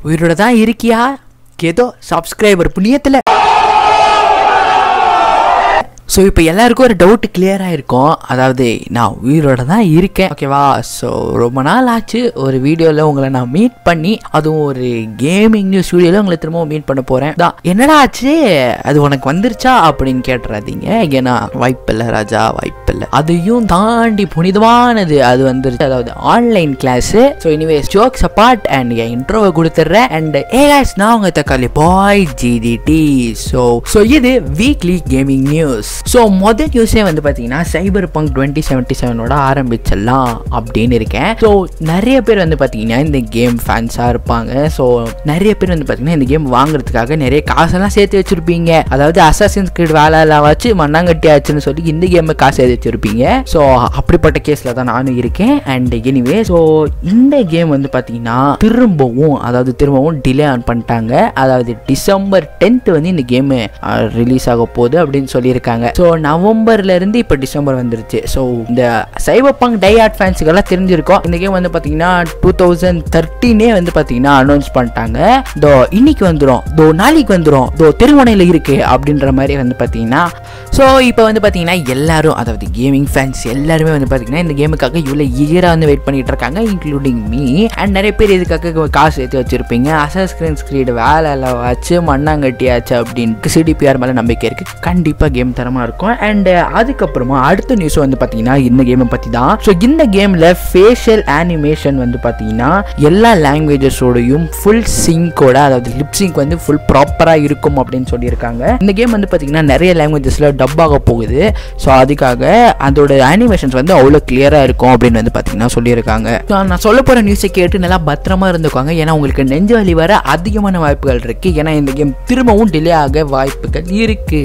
உயிரோட தான் இருக்கியா ஏதோ சப்ஸ்கிரைபர் புண்ணியத்தில் ஸோ இப்போ எல்லாருக்கும் ஒரு டவுட் கிளியராக இருக்கும் அதாவது நான் உயிரோட தான் இருக்கேன் ஓகேவா ஸோ ரொம்ப நாள் ஆச்சு ஒரு வீடியோவில் உங்களை நான் மீட் பண்ணி அதுவும் ஒரு கேமிங் நியூஸ் வீடியோவில் உங்களை திரும்பவும் மீட் பண்ண போகிறேன் தான் என்னடா ஆச்சு அது உனக்கு வந்துருச்சா அப்படின்னு கேட்டுறாதீங்க ஏன்னா வாய்ப்பில்லை ராஜா வாய்ப்பில்லை அதையும் தாண்டி புனிதமானது அது வந்துருச்சு அதாவது online class so anyways jokes apart and என் இன்ட்ரோவை கொடுத்துட்றேன் அண்ட் ஏ guys நான் உங்கள் தக்காளி பாய் ஜிடிடி ஸோ ஸோ இது வீக்லி கேமிங் நியூஸ் ஸோ மொதல் நியூஸே வந்து பார்த்தீங்கன்னா சைபர் பங்க் டுவெண்ட்டி செவன்ட்டி செவனோட ஆரம்பிச்சிடலாம் அப்படின்னு இருக்கேன் ஸோ நிறைய பேர் வந்து பார்த்தீங்கன்னா இந்த கேம் ஃபேன்ஸாக இருப்பாங்க ஸோ நிறைய பேர் வந்து பார்த்தீங்கன்னா இந்த கேம் வாங்குறதுக்காக நிறைய காசெல்லாம் சேர்த்து வச்சுருப்பீங்க அதாவது அசாசின்ஸ் கிரீட் வேலை எல்லாம் வச்சு மண்ணாங்கட்டி ஆச்சுன்னு சொல்லி இந்த கேமை காசு சேர்த்து வச்சுருப்பீங்க ஸோ அப்படிப்பட்ட கேஸில் தான் நானும் இருக்கேன் அண்ட் எனிவே ஸோ இந்த கேம் வந்து பார்த்தீங்கன்னா திரும்பவும் அதாவது திரும்பவும் டிலே ஆன் பண்ணிட்டாங்க அதாவது டிசம்பர் டென்த் வந்து இந்த கேமு ரிலீஸ் ஆக போகுது அப்படின்னு சொல்லியிருக்காங்க ஸோ நவம்பர்ல இருந்து இப்போ டிசம்பர் வந்துருச்சு ஸோ இந்த சைபர் பங்க் டை ஆர்ட் ஃபேன்ஸுக்கெல்லாம் தெரிஞ்சிருக்கும் இந்த கேம் வந்து பார்த்தீங்கன்னா டூ தௌசண்ட் தேர்ட்டீனே வந்து பார்த்தீங்கன்னா அனௌன்ஸ் பண்ணிட்டாங்க தோ இன்னைக்கு வந்துடும் தோ நாளைக்கு வந்துடும் தோ திருமணையில் இருக்கு அப்படின்ற மாதிரி வந்து பார்த்தீங்கன்னா ஸோ இப்போ வந்து பார்த்தீங்கன்னா எல்லாரும் அதாவது கேமிங் ஃபேன்ஸ் எல்லாருமே வந்து பார்த்தீங்கன்னா இந்த கேமுக்காக இவ்வளோ ஈகராக வந்து வெயிட் பண்ணிட்டு இருக்காங்க இன்க்ளூடிங் மீ அண்ட் நிறைய பேர் இதுக்காக காசு சேர்த்து வச்சிருப்பீங்க அசஸ் ஸ்க்ரீன் ஸ்க்ரீட் வேலை எல்லாம் வச்சு மண்ணாங்கட்டியாச்சு அப்படின்னு சிடிபிஆர் மேலே நம்பிக்கை இருக்குது கண்டிப்பாக கேம் தரமாக இருக்கும் அண்ட் அதுக்கப்புறமா அடுத்த நியூஸ் வந்து பார்த்தீங்கன்னா இந்த கேமை பற்றி தான் ஸோ இந்த கேமில் ஃபேஷியல் அனிமேஷன் வந்து பார்த்தீங்கன்னா எல்லா லாங்குவேஜஸோடையும் ஃபுல் சிங்கோட அதாவது லிப் சிங்க் வந்து ஃபுல் ப்ராப்பராக இருக்கும் அப்படின்னு சொல்லியிருக்காங்க இந்த கேம் வந்து பார்த்தீங்கன்னா நிறைய லாங்குவேஜஸில் டப் ஆக போகுது ஸோ அதுக்காக அதோட அனிமேஷன்ஸ் வந்து அவ்வளோ கிளியராக இருக்கும் அப்படின்னு வந்து பார்த்தீங்கன்னா சொல்லியிருக்காங்க So, நான் சொல்ல போகிற நியூஸை கேட்டு நல்லா பத்திரமா இருந்துக்கோங்க ஏன்னா உங்களுக்கு நெஞ்சு வலி வர அதிகமான வாய்ப்புகள் இருக்குது ஏன்னா இந்த கேம் திரும்பவும் டிலே ஆக வாய்ப்புகள் இருக்குது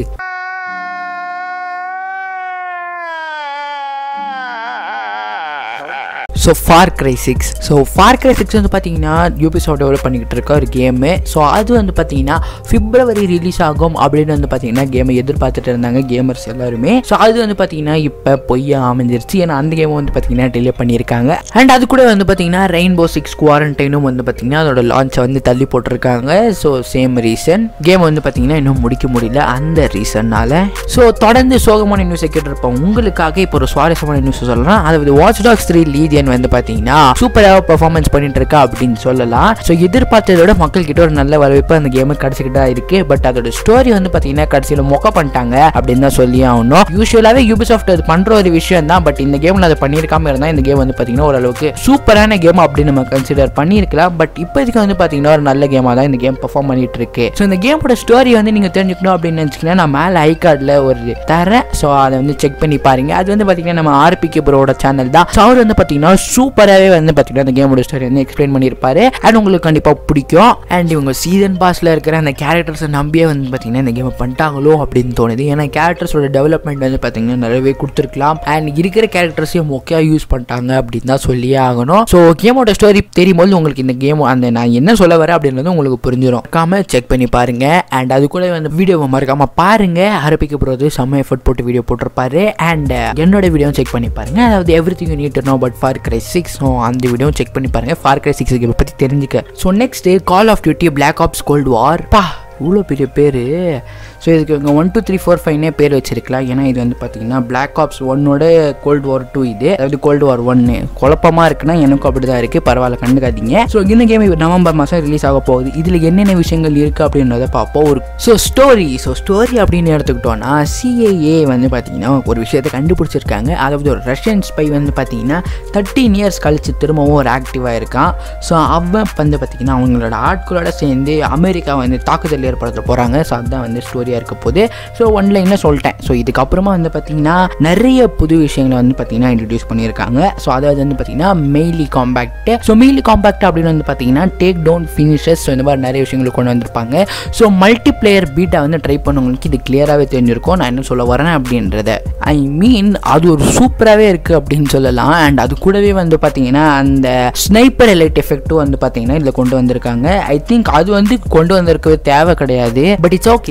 so far cry six so far cry six வந்து பார்த்தீங்கன்னா யூபிசாஃப்ட் டெவலப் பண்ணிக்கிட்டு இருக்க ஒரு கேமு ஸோ அது வந்து பார்த்தீங்கன்னா பிப்ரவரி ரிலீஸ் ஆகும் அப்படின்னு வந்து பார்த்தீங்கன்னா கேமை எதிர்பார்த்துட்டு இருந்தாங்க கேமர்ஸ் எல்லாருமே ஸோ அது வந்து பார்த்தீங்கன்னா இப்போ பொய்யா அமைஞ்சிருச்சு ஏன்னா அந்த கேமை வந்து பார்த்தீங்கன்னா டிலே பண்ணியிருக்காங்க அண்ட் அது கூட வந்து பார்த்தீங்கன்னா ரெயின்போ சிக்ஸ் குவாரண்டைனும் வந்து பார்த்தீங்கன்னா அதோட லான்ச்சை வந்து தள்ளி போட்டிருக்காங்க ஸோ சேம் ரீசன் கேம் வந்து பார்த்தீங்கன்னா இன்னும் முடிக்க முடியல அந்த ரீசன்னால ஸோ தொடர்ந்து சோகமான நியூஸை கேட்டிருப்போம் உங்களுக்காக இப்போ ஒரு சுவாரஸ்யமான நியூஸ் சொல்கிறேன் அதாவது வாட்ச் டாக்ஸ் த்ரீ லீஜன் வந்து பார்த்தீங்கன்னா சூப்பராக பெர்ஃபார்மன்ஸ் பண்ணிட்டு இருக்கா அப்படின்னு சொல்லலாம் ஸோ எதிர்பார்த்ததோட மக்கள் கிட்ட ஒரு நல்ல வரவேற்பு அந்த கேமு கிடச்சிக்கிட்டா இருக்கு பட் அதோட ஸ்டோரி வந்து பார்த்தீங்கன்னா கடைசியில் மொக்க பண்ணிட்டாங்க அப்படின்னு தான் சொல்லி ஆகணும் யூஸ்வலாகவே யூபிசாஃப்ட் அது பண்ணுற ஒரு விஷயம் தான் பட் இந்த கேமில் அதை பண்ணியிருக்காம இருந்தால் இந்த கேம் வந்து பார்த்தீங்கன்னா ஓரளவுக்கு சூப்பரான கேம் அப்படின்னு நம்ம கன்சிடர் பண்ணியிருக்கலாம் பட் இப்போதைக்கு வந்து பார்த்தீங்கன்னா ஒரு நல்ல கேமாக தான் இந்த கேம் பெர்ஃபார்ம் பண்ணிட்டு இருக்கு ஸோ இந்த கேமோட ஸ்டோரி வந்து நீங்கள் தெரிஞ்சுக்கணும் அப்படின்னு நினச்சிங்கன்னா நான் மேலே ஐ கார்டில் ஒரு தரேன் ஸோ அதை வந்து செக் பண்ணி பாருங்க அது வந்து பார்த்தீங்கன்னா நம்ம ஆர்பிகே ப்ரோட சேனல் தான் ஸோ அவர் வந்து பார்த்தீங்கன்னா சூப்பராகவே வந்து பார்த்தீங்கன்னா அந்த கேமோட ஸ்டோரி வந்து எக்ஸ்பிளைன் பண்ணியிருப்பாரு அண்ட் உங்களுக்கு கண்டிப்பாக பிடிக்கும் அண்ட் இவங்க சீசன் பாஸில் இருக்கிற அந்த கேரக்டர்ஸை நம்பியே வந்து பார்த்தீங்கன்னா இந்த கேமை பண்ணிட்டாங்களோ அப்படின்னு தோணுது ஏன்னா கேரக்டர்ஸோட டெவலப்மெண்ட் வந்து பார்த்தீங்கன்னா நிறையவே கொடுத்துருக்கலாம் அண்ட் இருக்கிற கேரக்டர்ஸையும் மொக்கையாக யூஸ் பண்ணிட்டாங்க அப்படின்னு தான் சொல்லியே ஆகணும் ஸோ கேமோட ஸ்டோரி தெரியும் போது உங்களுக்கு இந்த கேம் அந்த நான் என்ன சொல்ல வரேன் அப்படின்றது உங்களுக்கு புரிஞ்சிடும் மறக்காம செக் பண்ணி பாருங்க அண்ட் அது கூட வந்து வீடியோவை மறக்காம பாருங்க ஆரம்பிக்க போகிறது செம்ம எஃபர்ட் போட்டு வீடியோ போட்டிருப்பாரு அண்ட் என்னோட வீடியோ செக் பண்ணி பாருங்க அதாவது everything need no but far cry six so அந்த வீடியோ செக் பண்ணி பாருங்க ஃபார் கிரை சிக்ஸ் கேம் பற்றி தெரிஞ்சுக்க so next call of duty black ops cold war பா இவ்வளோ பெரிய பேர் ஸோ இதுக்கு இவங்க ஒன் டூ த்ரீ ஃபோர் ஃபைவ்னே பேர் வச்சிருக்கலாம் ஏன்னா இது வந்து பார்த்தீங்கன்னா பிளாக் ஆப்ஸ் ஒன்னோட கோல்டு வார் டூ இது அதாவது கோல்டு வார் ஒன்று குழப்பமாக இருக்குன்னா எனக்கும் அப்படி தான் இருக்குது பரவாயில்ல கண்டுக்காதீங்க ஸோ இந்த கேம் நவம்பர் மாதம் ரிலீஸ் ஆக போகுது இதில் என்னென்ன விஷயங்கள் இருக்குது அப்படின்றத பார்ப்போம் ஒரு ஸோ ஸ்டோரி ஸோ ஸ்டோரி அப்படின்னு எடுத்துக்கிட்டோன்னா சிஏஏ வந்து பார்த்தீங்கன்னா ஒரு விஷயத்தை கண்டுபிடிச்சிருக்காங்க அதாவது ஒரு ரஷ்யன் ஸ்பை வந்து பார்த்தீங்கன்னா தேர்ட்டீன் இயர்ஸ் கழிச்சு திரும்பவும் ஒரு ஆக்டிவாக இருக்கான் ஸோ அவன் வந்து பார்த்தீங்கன்னா அவங்களோட ஆட்களோட சேர்ந்து அமெரிக்கா வந்து தாக்குதல் ஏற்படுத்த போகிறாங்க ஸோ அதுதான் வந்து ஸ்டோரியாக இருக்க போகுது ஸோ ஒன்ல என்ன சொல்லிட்டேன் ஸோ இதுக்கப்புறமா வந்து பார்த்தீங்கன்னா நிறைய புது விஷயங்களை வந்து பார்த்தீங்கன்னா இன்ட்ரடியூஸ் பண்ணியிருக்காங்க ஸோ அதாவது வந்து பார்த்தீங்கன்னா melee combat so melee combat அப்படின்னு வந்து பார்த்தீங்கன்னா டேக் டவுன் ஃபினிஷஸ் ஸோ இந்த மாதிரி நிறைய விஷயங்களை கொண்டு வந்திருப்பாங்க ஸோ மல்டி பிளேயர் பீட்டை வந்து ட்ரை பண்ணவங்களுக்கு இது கிளியராகவே தெரிஞ்சிருக்கும் நான் என்ன சொல்ல வரேன் அப்படின்றத ஐ மீன் அது ஒரு சூப்பராகவே இருக்குது அப்படின்னு சொல்லலாம் அண்ட் அது கூடவே வந்து பார்த்தீங்கன்னா அந்த ஸ்னைப்பர் எலைட் எஃபெக்ட்டும் வந்து பார்த்தீங்கன்னா இதில் கொண்டு வந்திருக்காங்க ஐ திங்க் அது வந்து கொண்டு வந்திருக்கவே தேவை கிடையாது பட் இட்ஸ் ஓகே ஸோ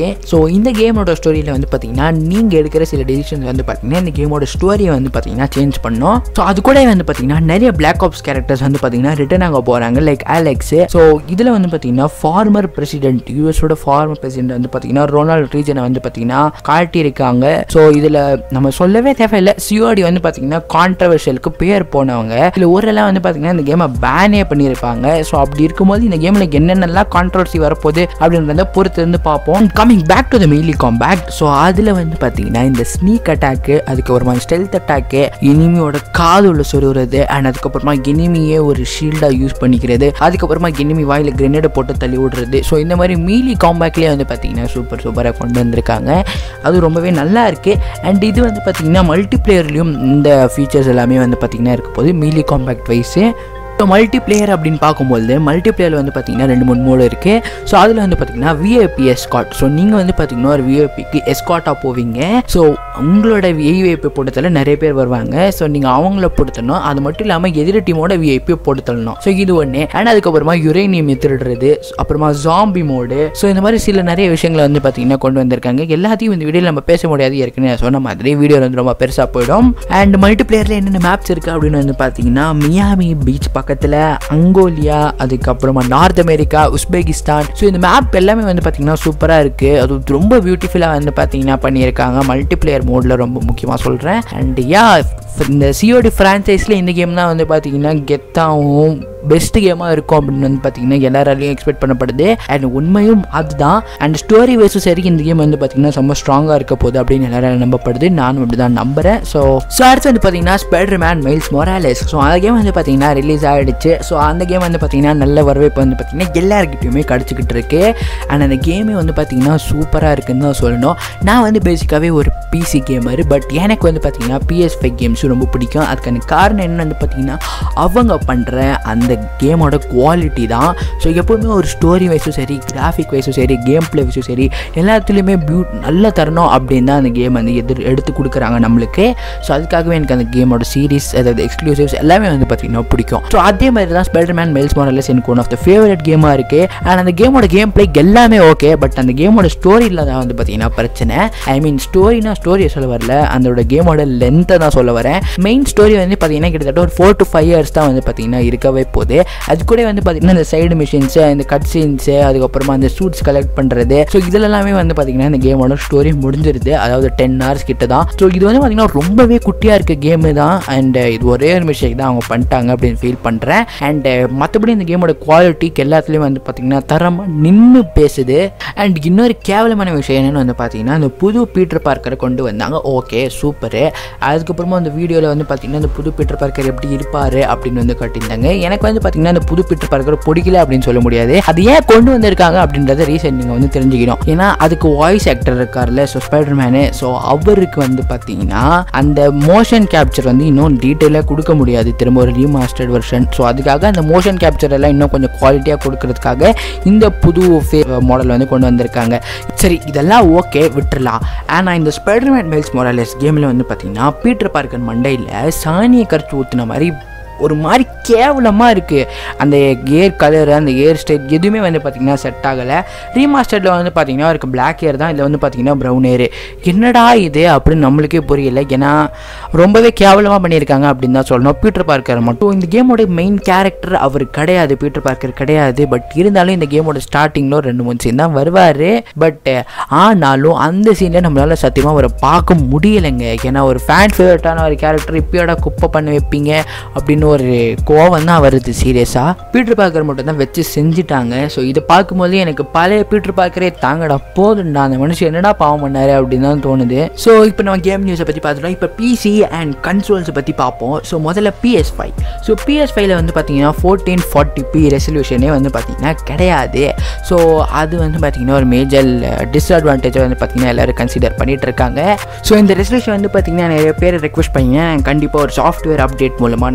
இந்த கேமோட ஸ்டோரியில் வந்து பார்த்தீங்கன்னா நீங்கள் எடுக்கிற சில டெசிஷன்ஸ் வந்து பார்த்தீங்கன்னா இந்த கேமோட ஸ்டோரியை வந்து பார்த்தீங்கன்னா சேஞ்ச் பண்ணோம் ஸோ அது கூட வந்து பார்த்தீங்கன்னா நிறைய பிளாக் ஆப்ஸ் கேரக்டர்ஸ் வந்து பார்த்தீங்கன்னா ரிட்டர்ன் ஆக போகிறாங்க லைக் அலெக்ஸ் ஸோ இதில் வந்து பார்த்தீங்கன்னா ஃபார்மர் பிரசிடென்ட் யூஎஸோட ஃபார்மர் பிரசிடென்ட் வந்து பார்த்தீங்கன்னா ரொனால்ட் ரீஜனை வந்து பார்த்தீங்கன்னா காட்டியிருக்காங்க ஸோ இதில் நம்ம சொல்லவே தேவையில்லை சிஓடி வந்து பார்த்தீங்கன்னா கான்ட்ரவர்ஷியலுக்கு பேர் போனவங்க இதில் ஊரெல்லாம் வந்து பார்த்தீங்கன்னா இந்த கேமை பேனே பண்ணியிருப்பாங்க ஸோ அப்படி இருக்கும்போது இந்த கேமில் என்னென்னலாம் கான்ட்ரவர்சி வரப்போகுது அப்படின்றத பொறுத்து இருந்து பார்ப்போம் coming back to the melee combat so அதில் வந்து பார்த்தீங்கன்னா இந்த ஸ்னீக் அட்டாக்கு அதுக்கப்புறமா ஸ்டெல்த் அட்டாக்கு இனிமியோட காது உள்ள சொருகிறது அண்ட் அதுக்கப்புறமா எனிமியே ஒரு ஷீல்டாக யூஸ் பண்ணிக்கிறது அதுக்கப்புறமா எனிமி வாயில் கிரெனேடை போட்டு தள்ளி விடுறது ஸோ இந்த மாதிரி மீலி காம்பேக்ட்லேயே வந்து பார்த்தீங்கன்னா சூப்பர் சூப்பராக கொண்டு வந்திருக்காங்க அது ரொம்பவே நல்லா இருக்குது அண்ட் இது வந்து பார்த்தீங்கன்னா மல்டிப்ளேயர்லேயும் இந்த ஃபீச்சர்ஸ் எல்லாமே வந்து பார்த்தீங்கன்னா இருக்க போது melee combat wise so multiplayer அப்படின்னு பார்க்கும்போது மல்டிப்ளேயர் வந்து பார்த்தீங்கன்னா ரெண்டு மூணு மோடு இருக்குது ஸோ அதில் வந்து பார்த்தீங்கன்னா விஐபி எஸ்காட் ஸோ நீங்கள் வந்து பார்த்தீங்கன்னா ஒரு விஐபிக்கு எஸ்காட்டாக போவீங்க ஸோ உங்களோட விஐபி போட்டதில் நிறைய பேர் வருவாங்க ஸோ நீங்கள் அவங்கள பொறுத்தணும் அது மட்டும் இல்லாமல் எதிர டீமோட விஐபி போட்டு தள்ளணும் ஸோ இது ஒன்று அண்ட் அதுக்கப்புறமா யுரேனியம் திருடுறது அப்புறமா ஜாம்பி மோடு ஸோ இந்த மாதிரி சில நிறைய விஷயங்களை வந்து பார்த்தீங்கன்னா கொண்டு வந்திருக்காங்க எல்லாத்தையும் இந்த வீடியோவில் நம்ம பேச முடியாது ஏற்கனவே நான் சொன்ன மாதிரி வீடியோ வந்து ரொம்ப பெருசாக போயிடும் அண்ட் மல்டிப்ளேயரில் என்னென்ன மேப்ஸ் இருக்குது அப்படின்னு வந்து பார்த்தீங்கன்னா மியாமி பீச் பக்கத்தில் அங்கோலியா அதுக்கப்புறமா நார்த் அமெரிக்கா உஸ்பெகிஸ்தான் ஸோ இந்த மேப் எல்லாமே வந்து பார்த்தீங்கன்னா சூப்பராக இருக்குது அது ரொம்ப பியூட்டிஃபுல்லாக வந்து பார்த்தீங்கன்னா பண்ணியிருக்காங்க மல்டிப்ளேயர் மோடில் ரொம்ப முக்கியமாக சொல்கிறேன் அண்ட் யா இந்த சிஓடி ஃப்ரான்ச்சைஸில் இந்த கேம் தான் வந்து பார்த்தீங்கன்னா கெத்தாகவும் பெஸ்ட் கேமாக இருக்கும் அப்படின்னு வந்து பார்த்தீங்கன்னா எல்லாராலையும் எக்ஸ்பெக்ட் பண்ணப்படுது அண்ட் உண்மையும் அதுதான் அண்ட் ஸ்டோரி வைஸும் சரி இந்த கேம் வந்து பார்த்தீங்கன்னா ரொம்ப ஸ்ட்ராங்காக இருக்க போகுது அப்படின்னு எல்லாராலும் நம்பப்படுது நானும் அப்படி தான் நம்புகிறேன் ஸோ ஸோ அடுத்து வந்து பார்த்தீங்கன்னா Spider Man Miles Morales so அந்த கேம் வந்து பார்த்தீங்கன்னா ரிலீஸ் ஆகிடுச்சு ஸோ அந்த கேம் வந்து பார்த்தீங்கன்னா நல்ல வரவேற்பு வந்து பார்த்தீங்கன்னா எல்லாருக்கிட்டையுமே கிடச்சிக்கிட்டு இருக்கு அண்ட் அந்த கேமே வந்து பார்த்தீங்கன்னா சூப்பராக இருக்குன்னு தான் சொல்லணும் நான் வந்து பேசிக்காகவே ஒரு பிசி கேமர் பட் எனக்கு வந்து பார்த்தீங்கன்னா பிஎஸ் ஃபைவ் கேம்ஸும் ரொம்ப பிடிக்கும் அதுக்கான காரணம் என்ன வந்து பார்த்தீங்கன்னா அவங்க பண்ணுற அந்த கேமோட குவாலிட்டி தான் ஸோ எப்போவுமே ஒரு ஸ்டோரி வைஸும் சரி கிராஃபிக் வைஸும் சரி கேம் பிளே வைஸும் சரி எல்லாத்துலேயுமே பியூ நல்ல தரணும் அப்படின்னு தான் அந்த கேம் வந்து எதிர் எடுத்து கொடுக்குறாங்க நம்மளுக்கு ஸோ அதுக்காகவே எனக்கு அந்த கேமோட சீரிஸ் அதாவது எக்ஸ்க்ளூசிவ்ஸ் எல்லாமே வந்து பார்த்தீங்கன்னா பிடிக்கும் ஸோ அதே மாதிரி தான் ஸ்பைடர் மேன் மெல்ஸ் மாடலஸ் எனக்கு ஒன் ஆஃப் த ஃபேவரட் கேமாக இருக்குது அண்ட் அந்த கேமோட கேம் பிளே எல்லாமே ஓகே பட் அந்த கேமோட ஸ்டோரியில் தான் வந்து பார்த்தீங்கன்னா பிரச்சனை ஐ மீன் ஸ்டோரினா ஸ்டோரியை சொல்ல வரல அதோட கேமோட லென்த்தை தான் சொல்ல வரேன் மெயின் ஸ்டோரி வந்து பார்த்தீங்கன்னா கிட்டத்தட்ட ஒரு ஃபோர் டு ஃபைவ் இயர்ஸ் தான் வந்து பார்த்தீங்கன்னா இருக்கவே போகுது அது கூட வந்து பார்த்தீங்கன்னா இந்த சைடு மிஷின்ஸு இந்த கட் சீன்ஸு அதுக்கப்புறமா அந்த சூட்ஸ் கலெக்ட் பண்ணுறது ஸோ இதில் எல்லாமே வந்து பார்த்தீங்கன்னா இந்த கேமோட ஸ்டோரி முடிஞ்சிருது அதாவது டென் ஹவர்ஸ் கிட்ட தான் ஸோ இது வந்து பார்த்தீங்கன்னா ரொம்பவே குட்டியாக இருக்க கேமு தான் அண்ட் இது ஒரே ஒரு மிஸ்டேக் தான் அவங்க பண்ணிட்டாங்க அப்படின்னு ஃபீல் பண்ணுறேன் அண்ட் மற்றபடி இந்த கேமோட குவாலிட்டிக்கு எல்லாத்துலேயும் வந்து பார்த்தீங்கன்னா தரமாக நின்று பேசுது அண்ட் இன்னொரு கேவலமான விஷயம் என்னென்னு வந்து பார்த்தீங்கன்னா இந்த புது பீட்டர் பார்க்கரை கொண்டு வந்தாங்க ஓகே சூப்பரு அதுக்கப்புறமா அந்த வீடியோவில் வந்து பார்த்தீங்கன்னா இந்த புது பீட்டர் பார்க்கர் எப்படி இருப்பார் அப்படின்னு வந்து காட்டியிருந்தாங்க எனக்கு வந்து பார்த்தீங்கன்னா இந்த புது பீட்டர் பார்க்கர் பிடிக்கல அப்படின்னு சொல்ல முடியாது அது ஏன் கொண்டு வந்திருக்காங்க அப்படின்றத ரீசன் நீங்கள் வந்து தெரிஞ்சுக்கணும் ஏன்னா அதுக்கு வாய்ஸ் ஆக்டர் இருக்கார்ல ஸோ ஸ்பைடர் மேனு ஸோ அவருக்கு வந்து பார்த்தீங்கன்னா அந்த மோஷன் கேப்சர் வந்து இன்னும் டீட்டெயிலாக கொடுக்க முடியாது திரும்ப ஒரு ரீமாஸ்டர்ட் வெர்ஷன் ஸோ அதுக்காக அந்த மோஷன் கேப்சர் எல்லாம் இன்னும் கொஞ்சம் குவாலிட்டியாக கொடுக்கறதுக்காக இந்த புது மாடல் வந்து கொண்டு வந்திருக்காங்க சரி இதெல்லாம் ஓகே விட்டுறலாம் ஆனால் இந்த ஸ்பைடர்மேன் மெல்ஸ் மொராலஸ் கேமில் வந்து பார்த்தீங்கன்னா பீட்டர் பார்க்கர் மண்டையில் சாணியை கரைச்சி ஊற்றின மாதிரி ஒரு மாதிரி கேவலமாக இருக்குது அந்த ஏர் கலரு அந்த ஏர் ஸ்டைல் எதுவுமே வந்து பார்த்திங்கன்னா செட் ஆகலை ரீமாஸ்டர்டில் வந்து பார்த்திங்கன்னா அவருக்கு பிளாக் ஏர் தான் இதில் வந்து பார்த்திங்கன்னா ப்ரௌன் ஏர் என்னடா இது அப்படின்னு நம்மளுக்கே புரியல ஏன்னா ரொம்பவே கேவலமாக பண்ணியிருக்காங்க அப்படின்னு தான் சொல்லணும் பீட்டர் பார்க்கர் மட்டும் இந்த கேமோட மெயின் கேரக்டர் அவர் கிடையாது பீட்டர் பார்க்கர் கிடையாது பட் இருந்தாலும் இந்த கேமோட ஸ்டார்டிங்கில் ஒரு ரெண்டு மூணு சீன் தான் வருவார் பட் ஆனாலும் அந்த சீனில் நம்மளால் சத்தியமாக அவரை பார்க்க முடியலைங்க ஏன்னா ஒரு ஃபேன் ஃபேவரட்டான ஒரு கேரக்டர் இப்பயோட குப்பை பண்ணி வைப்பீங்க அப்படின்னு ஒரு கோவம் தான் வருது சீரியஸாக பீட்டர் பார்க்கர் மட்டும் தான் வச்சு செஞ்சுட்டாங்க ஸோ இதை பார்க்கும்போது எனக்கு பழைய பீட்டர் பார்க்கரே தாங்கடா போதுண்டா அந்த மனுஷன் என்னடா பாவம் பண்ணாரு அப்படின்னு தான் தோணுது ஸோ இப்போ நம்ம கேம் நியூஸை பற்றி பார்த்துட்டோம் இப்போ பிசி அண்ட் கன்சோல்ஸை பற்றி பார்ப்போம் ஸோ முதல்ல பிஎஸ் ஃபைவ் ஸோ பிஎஸ் ஃபைவ்ல வந்து பார்த்தீங்கன்னா ஃபோர்டீன் ஃபார்ட்டி பி ரெசல்யூஷனே வந்து பார்த்தீங்கன்னா கிடையாது ஸோ அது வந்து பார்த்தீங்கன்னா ஒரு மேஜர் டிஸ்அட்வான்டேஜை வந்து பார்த்தீங்கன்னா எல்லோரும் கன்சிடர் பண்ணிட்டு இருக்காங்க ஸோ இந்த ரெசல்யூஷன் வந்து பார்த்தீங்கன்னா நிறைய பேர் ரெக்வஸ்ட் பண்ணி கண்டிப்பாக ஒரு சாஃப்ட்வேர் அப்டேட் மூலமாக நாங்கள் வந்து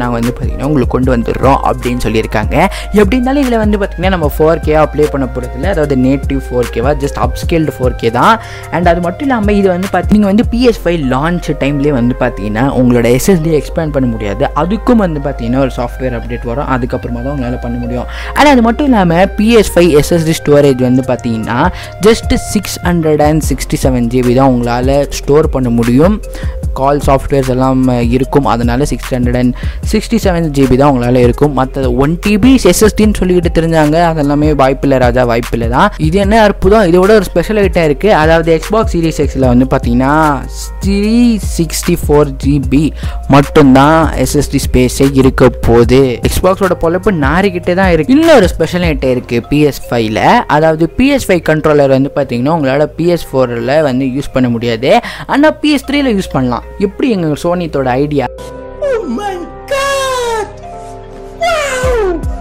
பார்த்தீங்கன்னா உங்களுக்கு கொண்டு வந்துடுறோம் அப்படின்னு சொல்லியிருக்காங்க எப்படி இருந்தாலும் இதில் வந்து பார்த்தீங்கன்னா நம்ம ஃபோர் கேவாக ப்ளே பண்ண போகிறதில்ல அதாவது நேட்டிவ் ஃபோர் கேவா ஜஸ்ட் அப்ஸ்கேல்டு ஃபோர் கே தான் அண்ட் அது மட்டும் இல்லாமல் இது வந்து பார்த்தீங்க வந்து பிஎஸ் ஃபைவ் லான்ச் டைம்லேயே வந்து பார்த்தீங்கன்னா உங்களோட எஸ்எஸ்டி எக்ஸ்பேண்ட் பண்ண முடியாது அதுக்கும் வந்து பார்த்தீங்கன்னா ஒரு சாஃப்ட்வேர் அப்டேட் வரும் அதுக்கப்புறமா தான் உங்களால் பண்ண முடியும் ஆனால் அது மட்டும் இல்லாமல் பிஎஸ் ஃபைவ் எஸ்எஸ்டி ஸ்டோரேஜ் வந்து பார்த்தீங்கன்னா just six hundred and sixty seven GB தான் உங்களால் ஸ்டோர் பண்ண முடியும் கால் சாஃப்ட்வேர்ஸ் எல்லாம் இருக்கும் அதனால் six hundred and sixty seven GB தான் உங்களால் இருக்கும் மற்றது ஒன் டிபி எஸ்எஸ்டின்னு சொல்லிக்கிட்டு தெரிஞ்சாங்க அதெல்லாமே வாய்ப்பில்லை ராஜா வாய்ப்பில்லை தான் இது என்ன அற்புதம் இதோட ஒரு ஸ்பெஷல் ஐட்டம் இருக்குது அதாவது எக்ஸ்பாக்ஸ் சீரிஸ் எக்ஸில் வந்து பார்த்தீங்கன்னா த்ரீ சிக்ஸ்டி ஃபோர் ஜிபி மட்டும்தான் எஸ்எஸ்டி ஸ்பேஸே இருக்க போகுது எக்ஸ்பாக்ஸோட பொழப்பு நாரிக்கிட்டே தான் இருக்குது இன்னொரு ஸ்பெஷல் ஐட்டம் இருக்குது பிஎஸ் ஃபைவ்ல அதாவது பிஎஸ் ஃபைவ் கண்ட்ரோலர் வந்து பார்த்தீங்கன்னா உங்களால் பிஎஸ் ஃபோரில் வந்து யூஸ் பண்ண முடியாது ஆனால் பிஎஸ் த்ரீல யூஸ் பண்ணலாம் எப்படி எங்கள் சோனியத்தோட idea Oh my god! Wow!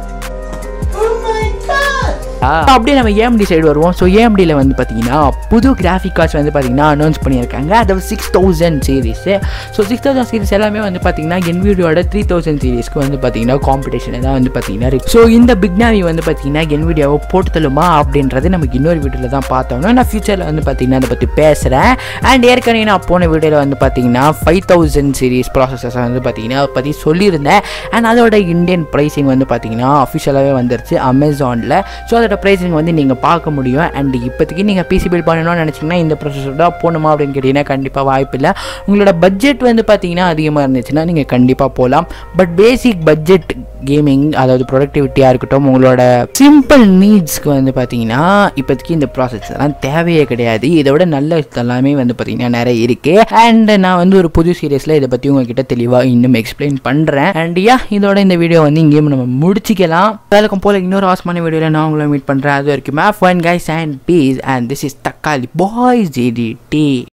Oh my god! அப்படியே நம்ம ஏஎம்டி சைடு வருவோம் ஸோ ஏஎம்டியில் வந்து பார்த்தீங்கன்னா புது கிராஃபிக் கார்ட்ஸ் வந்து பார்த்தீங்கன்னா அனௌன்ஸ் பண்ணியிருக்காங்க அதாவது six thousand series so six thousand series எல்லாமே வந்து பார்த்தீங்கன்னா என்விடியோட த்ரீ தௌசண்ட் சீரிஸ்க்கு வந்து பார்த்தீங்கன்னா காம்படிஷன் தான் வந்து பார்த்தீங்கன்னா இருக்கு ஸோ இந்த பிக் நாவி வந்து பார்த்தீங்கன்னா என்விடியோவை போட்டு தள்ளுமா அப்படின்றது நமக்கு இன்னொரு வீடியோவில் தான் பார்த்தோம்னா நான் ஃபியூச்சரில் வந்து பார்த்தீங்கன்னா அதை பற்றி பேசுகிறேன் அண்ட் ஏற்கனவே நான் போன வீடியோவில் வந்து பார்த்தீங்கன்னா ஃபைவ் தௌசண்ட் சீரிஸ் ப்ராசஸர்ஸ் வந்து பார்த்தீங்கன்னா அதை பற்றி சொல்லியிருந்தேன் அண்ட் அதோட இந்தியன் ப்ரைஸிங் வந்து பார்த்தீங்கன்னா அஃபிஷியலாகவே வந்துருச்சு அமேசானில் ஸோ அதோட ப்ரைஸிங் வந்து நீங்கள் பார்க்க முடியும் அண்ட் இப்போதைக்கு நீங்கள் பிசி பில் பண்ணணும்னு நினச்சிங்கன்னா இந்த ப்ராசஸர் தான் போகணுமா அப்படின்னு கேட்டிங்கன்னா கண்டிப்பாக வாய்ப்பு இல்லை உங்களோட பட்ஜெட் வந்து பார்த்தீங்கன்னா அதிகமாக இருந்துச்சுன்னா நீங்கள் கண்டிப்பாக போகலாம் பட் பேசிக் பட்ஜெட் கேமிங் அதாவது ப்ரொடக்டிவிட்டியாக இருக்கட்டும் உங்களோட சிம்பிள் நீட்ஸ்க்கு வந்து பார்த்தீங்கன்னா இப்போதைக்கு இந்த ப்ராசஸ் எல்லாம் தேவையே கிடையாது இதை விட நல்ல எல்லாமே வந்து பார்த்தீங்கன்னா நிறைய இருக்குது அண்ட் நான் வந்து ஒரு புது சீரியஸில் இதை பற்றி உங்ககிட்ட தெளிவாக இன்னும் எக்ஸ்பிளைன் பண்ணுறேன் அண்ட் யா இதோட இந்த வீடியோ வந்து இங்கேயும் நம்ம முடிச்சிக்கலாம் வேலைக்கும் போல் இன்னொரு ஆசமான வீடியோவில் நான் உங்களை மீட் பண்ணுறேன் அது வரைக்கும் மேஃப் ஒன் guys and peace and this is Thakkali boys GT D